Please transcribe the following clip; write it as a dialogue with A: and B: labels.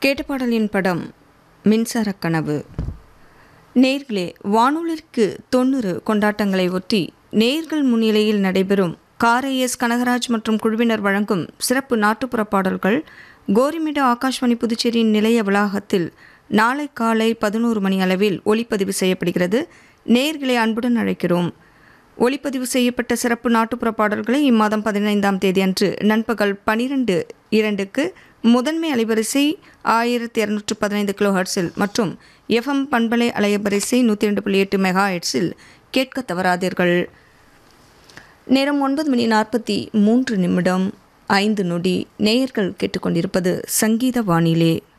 A: கேட்ட பாடலின் படம் மின்சார கனவு நேர்களே வானொலிக்கு தொண்ணூறு கொண்டாட்டங்களை ஒட்டி நேர்கள் முன்னிலையில் நடைபெறும் காரைஎஸ் கனகராஜ் மற்றும் குழுவினர் வழங்கும் சிறப்பு நாட்டுப்புற பாடல்கள் கோரிமிட ஆகாஷ்வாணி புதுச்சேரியின் நிலைய வளாகத்தில் நாளை காலை பதினோரு மணி அளவில் ஒளிப்பதிவு செய்யப்படுகிறது நேர்களை அன்புடன் அழைக்கிறோம் ஒளிப்பதிவு செய்யப்பட்ட சிறப்பு நாட்டுப்புற பாடல்களை இம்மாதம் பதினைந்தாம் தேதி அன்று நண்பகல் பனிரெண்டு இரண்டுக்கு முதன்மை அலைவரிசை ஆயிரத்தி இரநூற்று பதினைந்து கிலோ ஹெர்ட்ஸில் மற்றும் எஃப்எம் பண்பலை அலைவரிசை நூற்றி ரெண்டு புள்ளி எட்டு மெகா ஹெர்ட்ஸில் கேட்க தவறாதீர்கள் நேரம் ஒன்பது மணி நாற்பத்தி மூன்று நிமிடம் ஐந்து நொடி நேயர்கள் கேட்டுக்கொண்டிருப்பது சங்கீத வானிலே